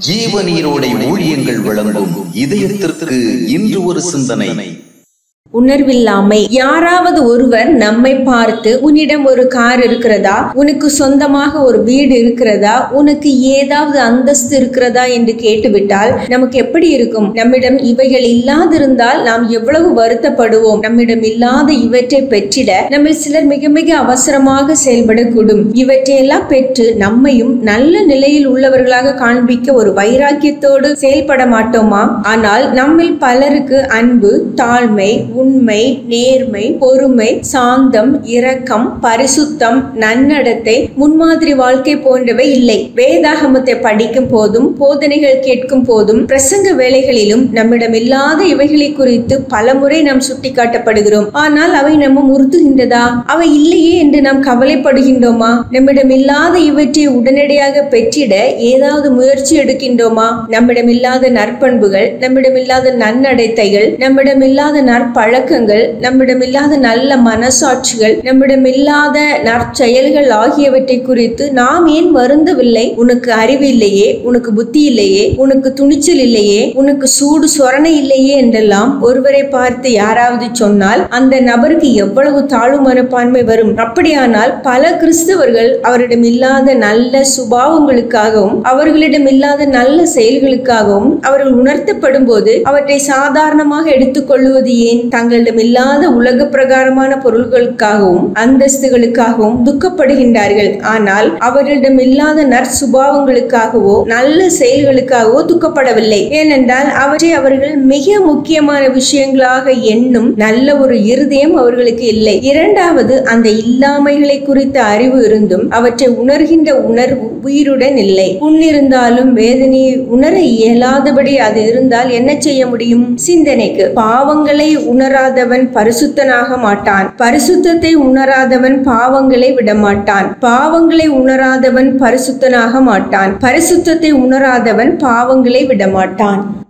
ஜீவநீரோடை ஊழியங்கள் வழங்கும் இதயத்திற்கு இன்று ஒரு சிந்தனை உணர்வில்லாமை யாராவது ஒருவர் நம்மை பார்த்து உன்னிடம் ஒரு கார் இருக்கிறதா உனக்கு சொந்தமாக ஒரு வீடு இருக்கிறதா உனக்கு ஏதாவது அந்தஸ்து இருக்கிறதா என்று கேட்டுவிட்டால் நமக்கு எப்படி இருக்கும் நம்மிடம் இவைகள் இல்லாதிருந்தால் நாம் எவ்வளவு வருத்தப்படுவோம் நம்மிடம் இல்லாத இவற்றை பெற்றிட நம்ம சிலர் மிக மிக அவசரமாக செயல்படக்கூடும் இவற்றையெல்லாம் பெற்று நம்மையும் நல்ல நிலையில் உள்ளவர்களாக காண்பிக்க ஒரு வைராக்கியத்தோடு செயல்பட மாட்டோமா ஆனால் நம்மில் பலருக்கு அன்பு தாழ்மை உண்மை நேர்மை பொறுமை சாந்தம் இரக்கம் பரிசுத்தம் நன்னடத்தை முன்மாதிரி வாழ்க்கை போன்றவை இல்லை வேதாகமத்தை படிக்கும் போதும் போதனைகள் கேட்கும் போதும் பிரசங்க வேலைகளிலும் நம்மிடம் இல்லாத இவைகளை குறித்து பலமுறை நாம் சுட்டிக்காட்டப்படுகிறோம் ஆனால் அவை நம்ம உறுத்துகின்றதா அவை இல்லையே என்று நாம் கவலைப்படுகின்றோமா நம்மிடம் இல்லாத இவற்றை உடனடியாக பெற்றிட ஏதாவது முயற்சி எடுக்கின்றோமா நம்மிடம் இல்லாத நற்பண்புகள் நம்மிடம் இல்லாத நன்னடத்தைகள் நம்மிடம் இல்லாத நற்பழக்கங்கள் நம்மிடம் இல்லாத நல்ல மனசாட்சிகள் நம்மிடம் இல்லாத நற்செயல்கள் ஆகியவற்றை குறித்து நாம் ஏன் வருந்தவில்லை உனக்கு அறிவு இல்லையே உனக்கு புத்தி இல்லையே உனக்கு துணிச்சல் இல்லையே உனக்கு சூடு சொரணை இல்லையே என்றெல்லாம் ஒருவரை பார்த்து யாராவது சொன்னால் அந்த நபருக்கு எவ்வளவு தாழ்வு மனப்பான்மை வரும் அப்படியானால் பல கிறிஸ்தவர்கள் அவரிடம் இல்லாத நல்ல சுபாவங்களுக்காகவும் அவர்களிடம் இல்லாத நல்ல செயல்களுக்காகவும் அவர்கள் உணர்த்தப்படும் போது அவற்றை சாதாரணமாக எடுத்துக்கொள்வது ஏன் தங்களிடம் இல்லாத உலக பிரகாரமான பொருள்களுக்காகவும் அந்தஸ்துகளுக்காகவும் துக்கப்படுகின்றார்கள் ஆனால் அவர்களிடம் இல்லாத நற்சுபாவங்களுக்காகவோ நல்ல செயல்களுக்காகவோ துக்கப்படவில்லை ஏனென்றால் அவற்றை அவர்கள் மிக முக்கியமான விஷயங்களாக எண்ணும் நல்ல ஒரு இருதயம் அவர்களுக்கு இல்லை இரண்டாவது அந்த இல்லாமைகளை குறித்த அறிவு இருந்தும் அவற்றை உணர்கின்ற உணர்வு உயிருடன் இல்லை புண்ணிருந்தாலும் வேதனையை உணர இயலாதபடி அது இருந்தால் என்ன செய்ய முடியும் சிந்தனைக்கு பாவங்களை உணராதவன் பரிசுத்தனாக மாட்டான் பரிசுத்தத்தை உணராதவன் பாவங்களை விடமாட்டான் பாவங்களை உணராதவன் பரிசுத்தனாக மாட்டான் பரிசுத்தத்தை உணராதவன் பாவங்களை விடமாட்டான்